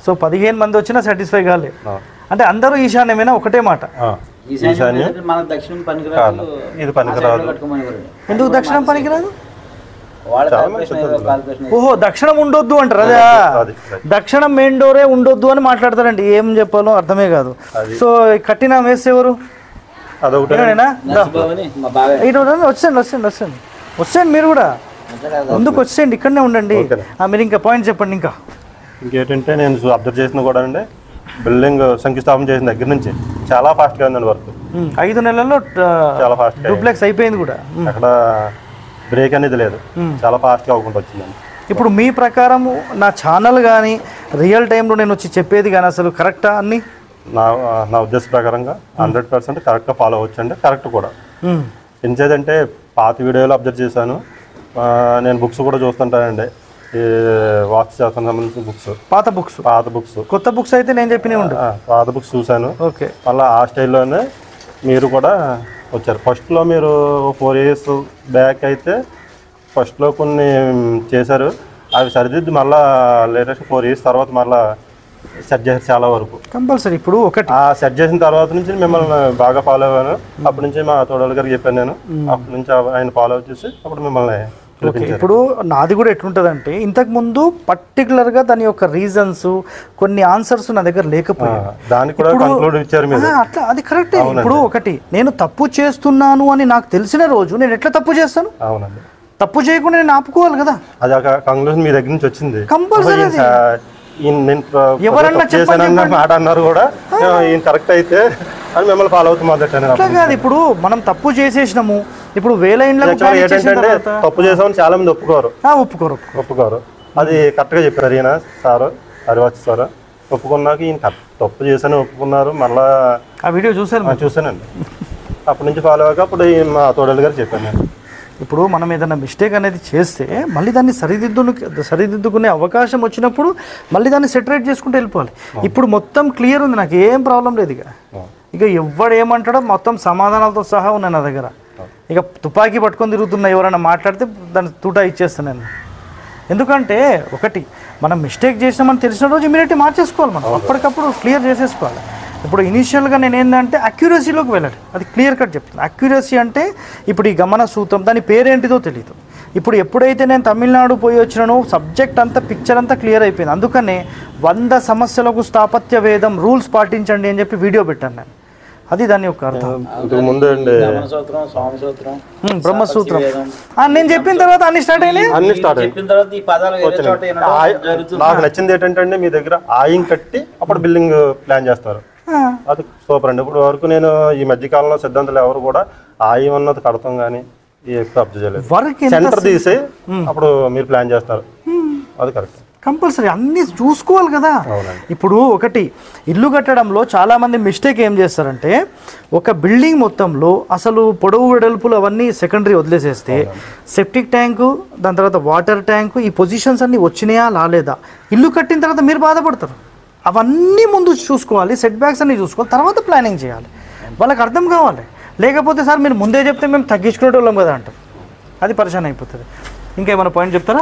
సో పదిహేను మంది వచ్చినా సాటిస్ఫై కాలే ఆ. అంటే అందరూ ఈశాన్యమైనా ఒకటే మాట ఆ. ఈశాన్యం మన దక్షిణం పనికిరాదు ఇది పనికిరాదు కట్టుకోమనేవారండి ఎందుకు దక్షిణం పనికిరాదు వాళ్ళ చాలా కార్పొరేషన్ మంది ఏదో కార్పొరేషన్ ఓహో దక్షిణం ఉండొద్దు అంటారు అదే అది, right. దక్షిణం మెయిన్ డోరే ఉండొద్దు అని మాట్లాడతారండి ఏం చెప్పాలో అర్థమే కాదు అది. సో ఈ కట్టిన వేస్తే ఎవరు అదొకటి ఏనాడేనా? దా. నర్సిబాబుని మా బాగా ఇటు రండి, వచ్చేయండి వచ్చేయండి వచ్చేయండి వచ్చేయండి మీరు కూడా ముందుకు వచ్చేయండి ఇక్కడనే ఉండండి ఓకేనా. ఆ, మీరు ఇంకా పాయింట్ చెప్పండి ఇంకా ఇంకేంటంటే నేను అబ్జర్వ్ చేసిన కూడా అండి బిల్డింగ్ శంకుస్థాపన చేసిన దగ్గర నుంచి చాలా ఫాస్ట్గా ఉందండి వర్క్ ఉమ్, ఐదు నెలల్లో చాలా ఫాస్ట్గా డూప్లెక్స్ అయిపోయింది కూడా ఉమ్. అక్కడ బ్రేక్ అనేది లేదు చాలా ఫాస్ట్గా అవ్వకుండా వచ్చిందండి ఇప్పుడు మీ ప్రకారం నా ఛానల్ కానీ రియల్ టైంలో నేను వచ్చి చెప్పేది కానీ అసలు కరెక్టా అన్ని నా నా ఉద్దేశ ప్రకారంగా హండ్రెడ్ పర్సెంట్ కరెక్ట్గా ఫాలో అవ్వచ్చు అండి కరెక్ట్ కూడా ఉమ్, ఎంచేదంటే పాత వీడియోలో అబ్జర్వ్ చేశాను ఆ, నేను బుక్స్ కూడా చూస్తుంటానండి ఈ వాస్తు శాస్త్రం సంబంధించిన బుక్స్ పాత బుక్స్ పాత బుక్స్ కొత్త బుక్స్ అయితే నేను చెప్పినవి ఉండు పాత బుక్స్ చూశాను ఓకే మళ్ళీ ఆ స్టైల్లోనే మీరు కూడా వచ్చారు ఫస్ట్లో మీరు ఫోర్ ఇయర్స్ బ్యాక్ అయితే ఫస్ట్లో కొన్ని చేశారు అవి సరిదిద్ది మళ్ళీ లేటెస్ట్ ఫోర్ ఇయర్స్ తర్వాత మళ్ళీ సెట్ చేశారు చాలా వరకు కంపల్సరీ ఇప్పుడు ఒకటి ఆ సెట్ చేసిన తర్వాత నుంచి మిమ్మల్ని బాగా ఫాలో అయ్యాను అప్పటి నుంచి మా తోడల గారికి చెప్పాను నేను అప్పటి నుంచి ఆయన ఫాలో చేసి అప్పుడు మిమ్మల్ని ఓకే పిలిపించారు ఇప్పుడు నాది కూడా ఎట్లుంటుందంటే ఇంతకు ముందు పర్టికులర్గా దాని యొక్క రీజన్స్ కొన్ని ఆన్సర్స్ నా దగ్గర ఆ, లేకపోయాయి దానికి కూడా ఇప్పుడు- కంక్లూడ్ ఇచ్చారు మీరు ఆ, అట్లా అది కరెక్టే ఇప్పుడు ఒకటి నేను తప్పు చేస్తున్నాను అని నాకు తెలిసిన రోజు నేను ఎట్లా తప్పు చేస్తాను అవునండి తప్పు చేయకుండా నేను ఆపుకోవాలి కదా అది ఒక కంక్లూజన్ మీ దగ్గర నుంచి వచ్చింది Compulsory ఈయన సా- ఈయన నేను ప్ర- ఎవరన్నా తప్పు చేశానన్న మాట అన్నారు కూడా ఈయన కరెక్ట్ అయితే అని మిమ్మల్ని ఫాలో అవుతూ మొదలెట్టాను అట్లా కాదు ఇప్పుడు మనం తప్పు చేసేసినాము ఇప్పుడు వేల ఇండ్లకు యాక్చువల్గా plan ఇచ్చేసిన ఏంటంటే తర్వాత- తప్పు చేసామని చాలా మంది ఒప్పుకోరు ఆ, ఒప్పుకోరు ఒప్పుకోరు. ఒప్పుకోరు అది కరెక్ట్గా చెప్పారు ఈయన సారు హరివాచ్ సార్ ఒప్పుకున్నాక ఈయన కరెక్ట్ తప్పు చేశాను ఒప్పుకున్నారు మళ్ళా ఆ వీడియో చూసారు ఆ, చూశానండి అప్పటి నుంచి ఫాలో అయ్యాక అప్పుడు ఈయన మా తోడలు గారు చెప్పాను నేను ఇప్పుడు మనం ఏదైనా మిస్టేక్ అనేది చేస్తే మళ్ళీ దాన్ని సరిదిద్దును సరిదిద్దుకునే అవకాశం వచ్చినప్పుడు మళ్ళీ దాన్ని సెటరేట్ చేసుకుంటూ వెళ్ళిపోవాలి ఇప్పుడు మొత్తం క్లియర్ ఉంది నాకు ఏం ప్రాబ్లం లేదు ఇక ఇక ఎవడు ఏమంటాడో మొత్తం సమాధానాలతో సహా ఉన్నాయి నా దగ్గర ఇక తుపాకీ పట్టుకొని తిరుగుతున్నా ఎవరైనా మాట్లాడితే దాన్ని తూటా ఇచ్చేస్తాను నేను ఎందుకంటే ఒకటి మనం మిస్టేక్ చేసినామని తెలిసిన రోజు ఇమీడియట్గా మార్చేసుకోవాలి మనం అప్పటికప్పుడు క్లియర్ చేసేసుకోవాలి ఇప్పుడు ఇనీషియల్గా నేను ఏంటంటే అక్యురసీలోకి వెళ్ళాలి అది క్లియర్ కట్ చెప్తాను అక్యురసీ అంటే ఇప్పుడు ఈ గమన సూత్రం దాని పేరేంటిదో తెలియదు ఇప్పుడు ఎప్పుడైతే నేను తమిళనాడు పోయి వచ్చినానో సబ్జెక్ట్ అంతా పిక్చర్ అంతా క్లియర్ అయిపోయింది అందుకనే వంద సమస్యలకు స్థాపత్య వేదం రూల్స్ పాటించండి అని చెప్పి వీడియో పెట్టాను నేను అది దాని యొక్క అర్థం ఇంతకు ముందు అండి సూత్రం స్వామి సూత్రం హ్మ్, బ్రహ్మసూత్రం ఆ, నేను చెప్పిన తర్వాత అన్ని స్టార్ట్ అయినాయి అన్ని స్టార్ట్ చెప్పిన తర్వాత ఈ పదాలు వేరే చోట వినడం ఆయ- జరుగుతుంది నాకు నచ్చింది ఏంటంటే అండి మీ దగ్గర ఆయం కట్టి అప్పుడు బిల్డింగ్ ప్లాన్ చేస్తారు ఆ, అది సూపర్ అండి ఇప్పుడు వరకు నేను ఈ మధ్యకాలంలో సిద్ధాంతాలు ఎవరు కూడా ఆయం అన్నది కడతాం కానీ ఎక్కువ అబ్జర్వ్ చేయలేదు వర్క్ ఎంత సెంటర్ తీసి అప్పుడు మీరు ప్లాన్ చేస్తారు అది కరెక్ట్ కంపల్సరీ అన్నీ చూసుకోవాలి కదా అవునండి. ఇప్పుడు ఒకటి ఇల్లు కట్టడంలో చాలా మంది మిస్టేక్ ఏం చేస్తారంటే ఒక బిల్డింగ్ మొత్తంలో అసలు పొడవు వెడల్పులు అవన్నీ సెకండరీ వదిలేసేస్తే సెప్టిక్ ట్యాంకు దాని తర్వాత వాటర్ ట్యాంకు ఈ పొజిషన్స్ అన్నీ వచ్చినాయా రాలేదా ఇల్లు కట్టిన తర్వాత మీరు బాధపడతారు అవన్నీ ముందు చూసుకోవాలి సెట్ బ్యాక్స్ అన్ని చూసుకోవాలి తర్వాత ప్లానింగ్ చేయాలి వాళ్ళకి అర్థం కావాలి లేకపోతే సార్ మీరు ముందే చెప్తే మేము తగ్గించుకునేటోళ్ళం కదా అంటారు అది పరిశాన్ అయిపోతుంది ఇంకా ఏమైనా పాయింట్ చెప్తారా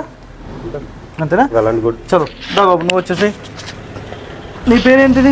అంతేనా వెల్ అండ్ గుడ్ చలో దా బాబు నువ్వు వచ్చేసి నీ పేరేంటిది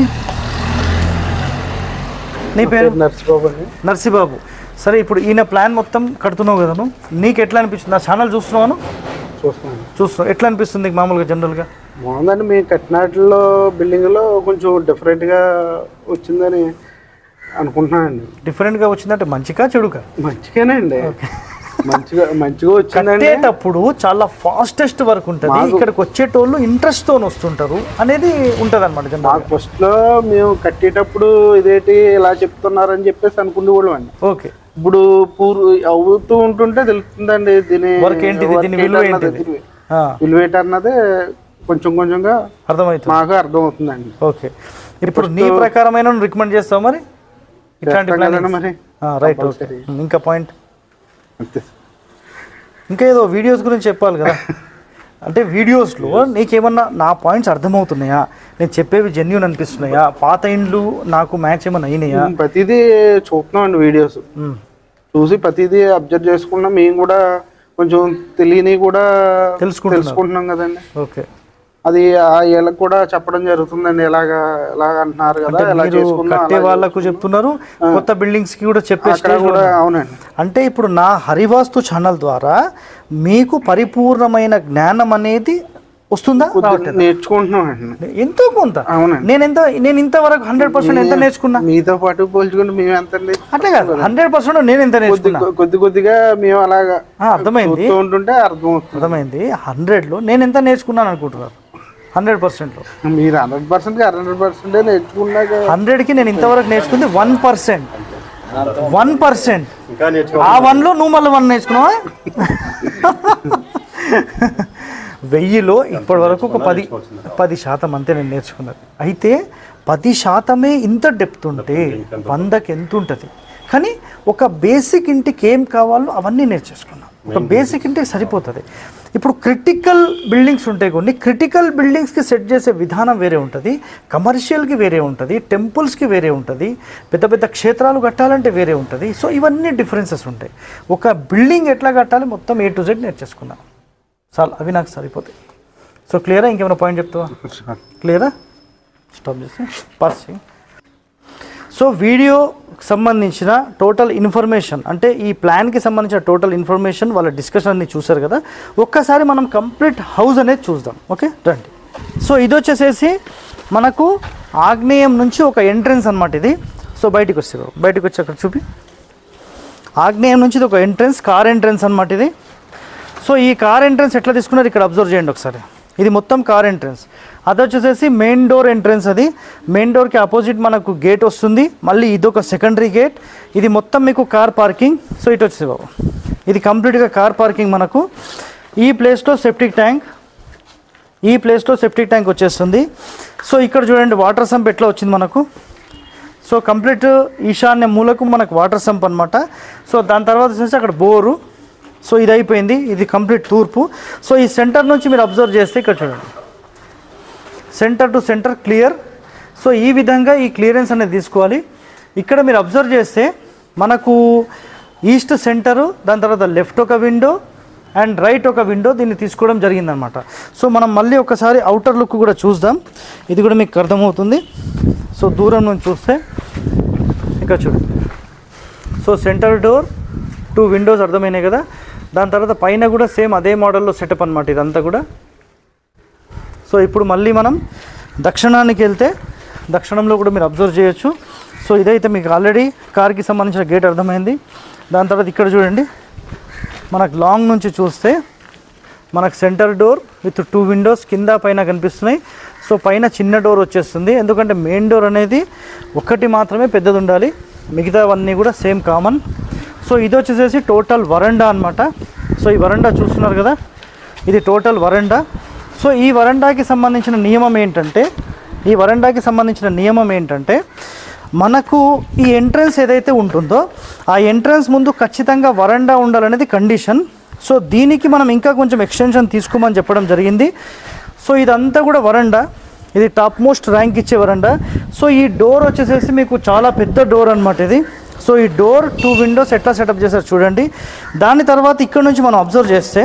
నీ పేరు నర్సిబాబు అండి నర్సిబాబు సరే ఇప్పుడు ఈయన ప్లాన్ మొత్తం కడుతున్నావు కదా నువ్వు నీకు ఎట్లా అనిపిస్తుంది నా ఛానల్ చూస్తున్నావు చూస్తున్నాను చూస్తున్నావు ఎట్లా అనిపిస్తుంది నీకు మామూలుగా జనరల్గా బాగుందండి మీ కట్టినాటిలో బిల్డింగ్లో కొంచెం డిఫరెంట్గా వచ్చిందని అనుకుంటున్నానండి డిఫరెంట్గా వచ్చిందంటే మంచిగా చెడుగా మంచిగానే అండి మంచిగా మంచిగా వచ్చిందండి కట్టేటప్పుడు చాలా ఫాస్టెస్ట్ వర్క్ ఉంటుంది ఇక్కడికి వచ్చేటోళ్ళు ఇంట్రెస్ట్ తో వస్తుంటారు అనేది ఉంటుంది అనమాట జనరల్ మాకు ఫస్ట్లో మేము కట్టేటప్పుడు ఇదేంటి ఇలా చెప్తున్నారని చెప్పేసి అనుకునేవాళ్ళం అండి ఓకే ఇప్పుడు పూర్ అవుతూ ఉంటుంటే తెలుస్తుందండి దీని వర్క్ ఏంటిది దీని వర్క్ విలువ ఏంటన్నది, ఏంటిది దీని ఆ, విలువ ఏంటన్నది కొంచెం కొంచెంగా అర్థమవుతుంది మాకు అర్థమవుతుందండి ఓకే ఇప్పుడు నీ ప్రకారమైన రికమెండ్ చేస్తావు మరి ఇట్లాంటి చేస్తాం ప్లాన్ కదండి మరి రైట్ ఓకే ఇంకా పాయింట్ అంతే ఇంకా ఏదో వీడియోస్ గురించి చెప్పాలి కదా అంటే వీడియోస్లో నీకేమన్నా నా పాయింట్స్ అర్థమవుతున్నాయా నేను చెప్పేవి జెన్యున్ అనిపిస్తున్నాయా పాత ఇండ్లు నాకు మ్యాచ్ ఏమైనా అయినాయా ప్రతిదీ చూస్తున్నాం అండి వీడియోస్ మ్మ్. చూసి ప్రతిదీ అబ్జర్వ్ చేసుకున్నాం మేము కూడా కొంచెం తెలియని కూడా తెలుసుకుంటున్నారు. తెలుసుకుంటున్నాం కదండి ఓకే అది ఆ వీళ్ళకి కూడా చెప్పడం జరుగుతుందండి ఇలాగా ఇలాగ అంటున్నారు కదా ఇలా మీరు చేసుకుందాం కట్టే అలాగే. వాళ్ళకు చెప్తున్నారు కొత్త బిల్డింగ్స్ కి కూడా చెప్పే అక్కడ stage లో కూడా ఉన్నారు. అవునండి అంటే ఇప్పుడు నా హరివాస్తు ఛానల్ ద్వారా మీకు పరిపూర్ణమైన జ్ఞానం అనేది వస్తుందా రావట్లేదా? నేర్చుకుంటున్నామండి ఎంతో కొంత అవునండి. నేను ఎంత నేను ఇంతవరకు హండ్రెడ్ పర్సెంట్ ఎంత నేర్చుకున్నా మీతో పాటు పోల్చుకుంటే మేము ఎంత అండి అట్లే కాదు హండ్రెడ్ పర్సెంట్ నేను ఎంత కొద్ది నేర్చుకున్నా కొద్ది కొద్దిగా మేము అలాగా ఆ, అర్థమైంది చూస్తూ ఉంటుంటే అర్థమవుతుంది అర్థమైంది హండ్రెడ్లో నేను ఎంత నేర్చుకున్నాను అనుకుంటున్నారు హండ్రెడ్ పర్సెంట్లో మీరు హండ్రెడ్ పర్సెంట్ హండ్రెడ్ పర్సెంట్ నేర్చుకున్నాక హండ్రెడ్కి నేను ఇంతవరకు నేర్చుకుంది వన్ పర్సెంట్ వన్ పర్సెంట్ ఇంకా నేర్చుకో ఆ వన్లో నువ్వు మళ్ళీ వన్ నేర్చుకున్నావా వెయ్యిలో ఇప్పటి వరకు ఒక పది పది శాతం అంతే నేను నేర్చుకున్నది అయితే పది శాతమే ఇంత డెప్త్ ఉంటే వందకి ఎంత ఉంటుంది కానీ ఒక బేసిక్ ఇంటికి ఏం కావాలో అవన్నీ నేర్చేసుకున్నాం ఒక బేసిక్ ఇంటికి సరిపోతుంది ఇప్పుడు క్రిటికల్ బిల్డింగ్స్ ఉంటాయి కొన్ని క్రిటికల్ బిల్డింగ్స్కి సెట్ చేసే విధానం వేరే ఉంటుంది కమర్షియల్కి వేరే ఉంటుంది టెంపుల్స్కి వేరే ఉంటుంది పెద్ద పెద్ద క్షేత్రాలు కట్టాలంటే వేరే ఉంటుంది సో ఇవన్నీ డిఫరెన్సెస్ ఉంటాయి ఒక బిల్డింగ్ ఎట్లా కట్టాలి మొత్తం ఏ టు జెడ్ నేర్చేసుకున్నాం చాలు అవి నాకు సరిపోతాయి సో క్లియరా ఇంకేమైనా పాయింట్ చెప్తావా క్లియరా స్టాప్ చేసి పాస్ చేయి సో వీడియో సంబంధించిన టోటల్ ఇన్ఫర్మేషన్ అంటే ఈ ప్లాన్కి సంబంధించిన టోటల్ ఇన్ఫర్మేషన్ వాళ్ళ డిస్కషన్ అన్ని చూసారు కదా ఒక్కసారి మనం కంప్లీట్ హౌస్ అనేది చూద్దాం ఓకే రండి సో ఇది వచ్చేసేసి మనకు ఆగ్నేయం నుంచి ఒక ఎంట్రన్స్ అన్నమాట ఇది సో బయటికి వస్తే బాబు. బయటికి వచ్చి అక్కడ చూపి ఆగ్నేయం నుంచి ఇది ఒక ఎంట్రన్స్ కార్ ఎంట్రన్స్ అన్నమాట ఇది సో ఈ కార్ ఎంట్రన్స్ ఎట్లా తీసుకున్నారు ఇక్కడ అబ్జర్వ్ చేయండి ఒకసారి ఇది మొత్తం కార్ ఎంట్రన్స్ అది వచ్చేసేసి మెయిన్ డోర్ ఎంట్రన్స్ అది మెయిన్ డోర్కి అపోజిట్ మనకు గేట్ వస్తుంది మళ్ళీ ఇది ఒక సెకండరీ గేట్ ఇది మొత్తం మీకు కార్ పార్కింగ్ సో ఇటు వచ్చేసి బాబు ఇది కంప్లీట్గా కార్ పార్కింగ్ మనకు ఈ ప్లేస్లో సెప్టిక్ ట్యాంక్ ఈ ప్లేస్లో సెప్టిక్ ట్యాంక్ వచ్చేస్తుంది సో ఇక్కడ చూడండి వాటర్ సంప్ ఎట్లా వచ్చింది మనకు సో కంప్లీట్ ఈశాన్య మూలకు మనకు వాటర్ సంప్ అనమాట సో దాని తర్వాత వచ్చేసి అక్కడ బోరు సో ఇది అయిపోయింది ఇది కంప్లీట్ తూర్పు సో ఈ సెంటర్ నుంచి మీరు అబ్జర్వ్ చేస్తే ఇక్కడ చూడండి centre to centre clear so ఈ విధంగా ఈ క్లియరెన్స్ అనేది తీసుకోవాలి ఇక్కడ మీరు అబ్జర్వ్ చేస్తే మనకు ఈస్ట్ సెంటరు దాని తర్వాత లెఫ్ట్ ఒక విండో అండ్ రైట్ ఒక విండో దీన్ని తీసుకోవడం జరిగిందనమాట సో మనం మళ్ళీ ఒకసారి అవుటర్ లుక్ కూడా చూద్దాం ఇది కూడా మీకు అర్థమవుతుంది సో దూరం నుంచి చూస్తే ఇక్కడ చూడండి so centre door two windows అర్థమైనాయి కదా దాని తర్వాత పైన కూడా సేమ్ అదే మోడల్లో సెటప్ అనమాట ఇదంతా కూడా సో ఇప్పుడు మళ్ళీ మనం దక్షిణానికి వెళ్తే దక్షిణంలో కూడా మీరు అబ్జర్వ్ చేయొచ్చు సో ఇదైతే మీకు ఆల్రెడీ కార్కి సంబంధించిన గేట్ అర్థమైంది దాని తర్వాత ఇక్కడ చూడండి మనకు లాంగ్ నుంచి చూస్తే మనకు centre door with two windows కింద పైన కనిపిస్తున్నాయి సో పైన చిన్న డోర్ వచ్చేస్తుంది ఎందుకంటే మెయిన్ డోర్ అనేది ఒక్కటి మాత్రమే పెద్దది ఉండాలి మిగతావన్నీ కూడా సేమ్ కామన్ సో ఇది వచ్చేసేసి టోటల్ వరండా అన్నమాట సో ఈ వరండా చూస్తున్నారు కదా ఇది టోటల్ వరండా సో ఈ వరండాకి సంబంధించిన నియమం ఏంటంటే ఈ వరండాకి సంబంధించిన నియమం ఏంటంటే మనకు ఈ ఎంట్రన్స్ ఏదైతే ఉంటుందో ఆ ఎంట్రన్స్ ముందు ఖచ్చితంగా వరండా ఉండాలనేది కండిషన్ సో దీనికి మనం ఇంకా కొంచెం ఎక్స్టెన్షన్ తీసుకోమని చెప్పడం జరిగింది సో ఇదంతా కూడా వరండా ఇది టాప్ మోస్ట్ ర్యాంక్ ఇచ్చే వరండా సో ఈ డోర్ వచ్చేసేసి మీకు చాలా పెద్ద డోర్ అనమాట ఇది సో ఈ డోర్ టూ విండోస్ ఎట్లా సెటప్ చేశారు చూడండి దాని తర్వాత ఇక్కడ నుంచి మనం అబ్జర్వ్ చేస్తే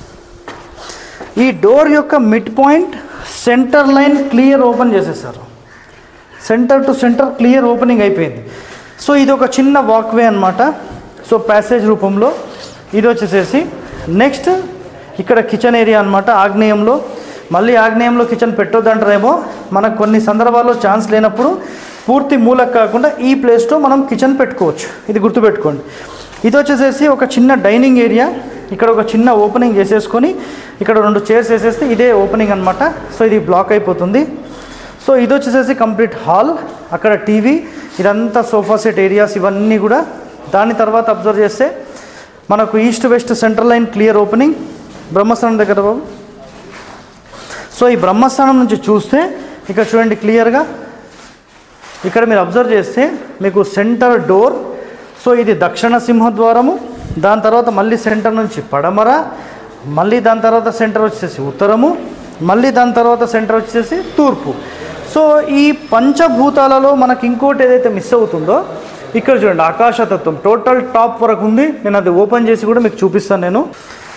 ఈ డోర్ యొక్క mid point centre line clear open చేసేసారు centre to centre clear opening అయిపోయింది సో ఇది ఒక చిన్న వాక్వే అనమాట సో ప్యాసేజ్ రూపంలో ఇది వచ్చేసేసి నెక్స్ట్ ఇక్కడ కిచెన్ ఏరియా అనమాట ఆగ్నేయంలో మళ్ళీ ఆగ్నేయంలో కిచెన్ పెట్టొద్దంటారేమో మనకు కొన్ని సందర్భాల్లో ఛాన్స్ లేనప్పుడు పూర్తి మూలకు కాకుండా ఈ ప్లేస్లో మనం కిచెన్ పెట్టుకోవచ్చు ఇది గుర్తుపెట్టుకోండి ఇది వచ్చేసేసి ఒక చిన్న డైనింగ్ ఏరియా ఇక్కడ ఒక చిన్న ఓపెనింగ్ చేసేసుకొని ఇక్కడ రెండు చైర్స్ వేసేస్తే ఇదే ఓపెనింగ్ అనమాట సో ఇది బ్లాక్ అయిపోతుంది సో ఇది వచ్చేసేసి కంప్లీట్ హాల్ అక్కడ టీవీ ఇదంతా సోఫా సెట్ ఏరియాస్ ఇవన్నీ కూడా దాని తర్వాత అబ్జర్వ్ చేస్తే మనకు east west central line clear opening బ్రహ్మస్థానం దగ్గర బాబు సో ఈ బ్రహ్మస్థానం నుంచి చూస్తే ఇక్కడ చూడండి క్లియర్గా ఇక్కడ మీరు అబ్జర్వ్ చేస్తే మీకు సెంటర్ డోర్ సో ఇది దక్షిణ సింహద్వారము దాని తర్వాత మళ్ళీ సెంటర్ నుంచి పడమర మళ్ళీ దాని తర్వాత సెంటర్ వచ్చేసి ఉత్తరము మళ్ళీ దాని తర్వాత సెంటర్ వచ్చేసి తూర్పు సో ఈ పంచభూతాలలో మనకి ఇంకోటి ఏదైతే మిస్ అవుతుందో ఇక్కడ చూడండి ఆకాశతత్వం టోటల్ టాప్ వరకు ఉంది నేను అది ఓపెన్ చేసి కూడా మీకు చూపిస్తాను నేను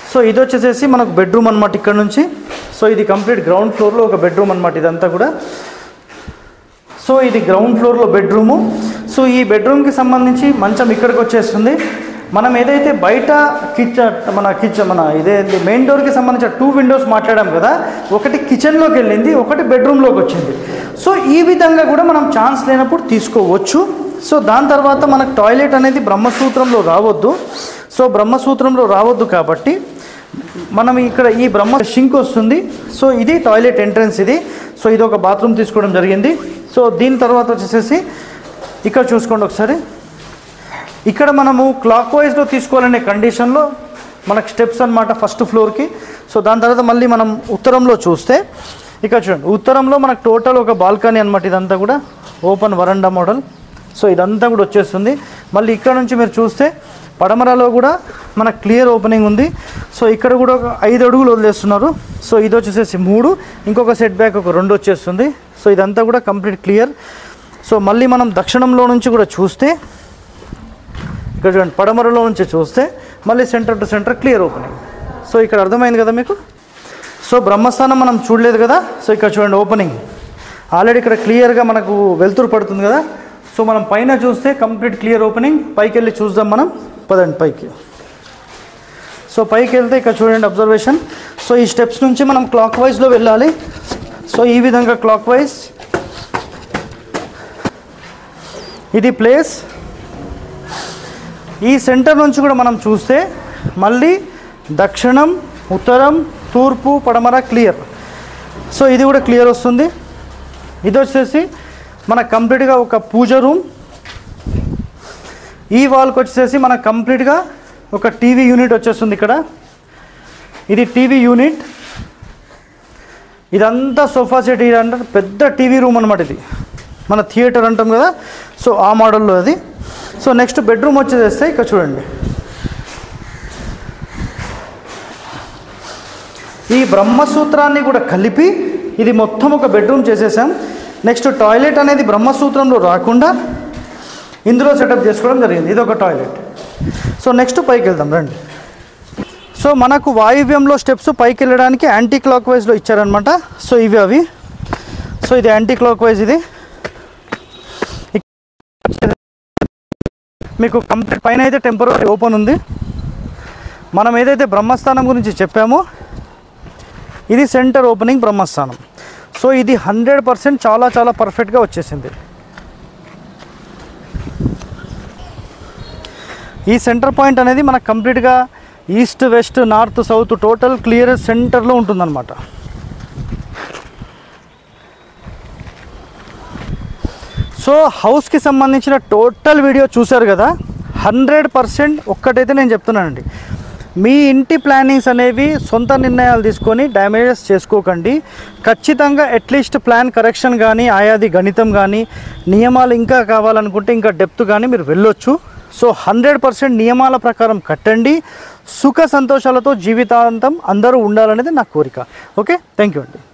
సో ఇది వచ్చేసేసి మనకు బెడ్రూమ్ అనమాట ఇక్కడ నుంచి సో ఇది కంప్లీట్ గ్రౌండ్ ఫ్లోర్లో ఒక బెడ్రూమ్ అనమాట ఇదంతా కూడా సో ఇది గ్రౌండ్ ఫ్లోర్లో బెడ్రూము సో ఈ బెడ్రూమ్కి సంబంధించి మంచం ఇక్కడికి వచ్చేస్తుంది మనం ఏదైతే బయట కిచెన్ మన కిచెన్ మన ఇదే మెయిన్ డోర్కి సంబంధించిన టూ విండోస్ మాట్లాడాం కదా ఒకటి కిచెన్లోకి వెళ్ళింది ఒకటి బెడ్రూమ్లోకి వచ్చింది సో ఈ విధంగా కూడా మనం ఛాన్స్ లేనప్పుడు తీసుకోవచ్చు సో దాని తర్వాత మనకు టాయిలెట్ అనేది బ్రహ్మసూత్రంలో రావద్దు సో బ్రహ్మసూత్రంలో రావద్దు కాబట్టి మనం ఇక్కడ ఈ బ్రహ్మ షింక్ వస్తుంది సో ఇది టాయిలెట్ ఎంట్రన్స్ ఇది సో ఇది ఒక బాత్రూమ్ తీసుకోవడం జరిగింది సో దీని తర్వాత వచ్చేసేసి ఇక్కడ చూసుకోండి ఒకసారి ఇక్కడ మనము క్లాక్ వైజ్లో తీసుకోవాలనే కండిషన్లో మనకు స్టెప్స్ అన్నమాట ఫస్ట్ ఫ్లోర్కి సో దాని తర్వాత మళ్ళీ మనం ఉత్తరంలో చూస్తే ఇక్కడ చూడండి ఉత్తరంలో మనకు టోటల్ ఒక బాల్కనీ అనమాట ఇదంతా కూడా ఓపెన్ వరండా మోడల్ సో ఇదంతా కూడా వచ్చేస్తుంది మళ్ళీ ఇక్కడ నుంచి మీరు చూస్తే పడమరలో కూడా మనకు క్లియర్ ఓపెనింగ్ ఉంది సో ఇక్కడ కూడా ఒక ఐదు అడుగులు వదిలేస్తున్నారు సో ఇది వచ్చేసేసి మూడు ఇంకొక సెట్ బ్యాక్ ఒక రెండు వచ్చేస్తుంది సో ఇదంతా కూడా కంప్లీట్ క్లియర్ సో మళ్ళీ మనం దక్షిణంలో నుంచి కూడా చూస్తే ఇక్కడ చూడండి పడమరలో నుంచి చూస్తే మళ్ళీ centre to centre clear opening so ఇక్కడ అర్థమైంది కదా మీకు సో బ్రహ్మస్థానం మనం చూడలేదు కదా సో ఇక్కడ చూడండి ఓపెనింగ్ ఆల్రెడీ ఇక్కడ క్లియర్గా మనకు వెలుతురు పడుతుంది కదా సో మనం పైన చూస్తే కంప్లీట్ క్లియర్ ఓపెనింగ్ పైకి వెళ్ళి చూద్దాం మనం పదండి పైకి సో పైకి వెళ్తే ఇక్కడ చూడండి అబ్జర్వేషన్ సో ఈ స్టెప్స్ నుంచి మనం క్లాక్ వైజ్లో వెళ్ళాలి సో ఈ విధంగా క్లాక్ వైజ్ ఇది ప్లేస్ ఈ సెంటర్ నుంచి కూడా మనం చూస్తే మళ్ళీ దక్షిణం ఉత్తరం తూర్పు పడమర క్లియర్ సో ఇది కూడా క్లియర్ వస్తుంది ఇది వచ్చేసి మనకు కంప్లీట్గా ఒక పూజ రూమ్ ఈ వాల్కి వచ్చేసి మనకు కంప్లీట్గా ఒక టీవీ యూనిట్ వచ్చేస్తుంది ఇక్కడ ఇది టీవీ యూనిట్ ఇదంతా సోఫా సెట్ ఇది అంటారు పెద్ద టీవీ రూమ్ అనమాట ఇది మన థియేటర్ అంటాం కదా సో ఆ మోడల్లో అది సో నెక్స్ట్ బెడ్రూమ్ వచ్చేసేస్తే ఇక్కడ చూడండి ఈ బ్రహ్మసూత్రాన్ని కూడా కలిపి ఇది మొత్తం ఒక బెడ్రూమ్ చేసేసాం నెక్స్ట్ టాయిలెట్ అనేది బ్రహ్మసూత్రంలో రాకుండా ఇందులో సెటప్ చేసుకోవడం జరిగింది ఇది ఒక టాయిలెట్ సో నెక్స్ట్ పైకి వెళ్దాం రండి సో మనకు వాయువ్యంలో స్టెప్స్ పైకి వెళ్ళడానికి యాంటీ క్లాక్ వైజ్లో ఇచ్చారనమాట సో ఇవి అవి సో ఇది యాంటీ క్లాక్ వైజ్ ఇది మీకు కంప్లీట్ పైన అయితే టెంపరీ ఓపెన్ ఉంది మనం ఏదైతే బ్రహ్మస్థానం గురించి చెప్పామో ఇది సెంటర్ ఓపెనింగ్ బ్రహ్మస్థానం సో ఇది హండ్రెడ్ పర్సెంట్ చాలా చాలా పర్ఫెక్ట్గా వచ్చేసింది ఈ సెంటర్ పాయింట్ అనేది మనకు కంప్లీట్గా east west north south total clear సెంటర్లో ఉంటుందన్నమాట సో హౌస్కి సంబంధించిన టోటల్ వీడియో చూశారు కదా హండ్రెడ్ పర్సెంట్ ఒక్కటైతే నేను చెప్తున్నానండి మీ ఇంటి ప్లానింగ్స్ అనేవి సొంత నిర్ణయాలు తీసుకొని డ్యామేజెస్ చేసుకోకండి ఖచ్చితంగా అట్లీస్ట్ ప్లాన్ కరెక్షన్ కానీ ఆయాది గణితం కానీ నియమాలు ఇంకా కావాలనుకుంటే ఇంకా డెప్త్ కానీ మీరు వెళ్ళొచ్చు సో హండ్రెడ్ పర్సెంట్ నియమాల ప్రకారం కట్టండి సుఖ సంతోషాలతో జీవితాంతం అందరూ ఉండాలనేది నా కోరిక ఓకే థ్యాంక్ యూ అండి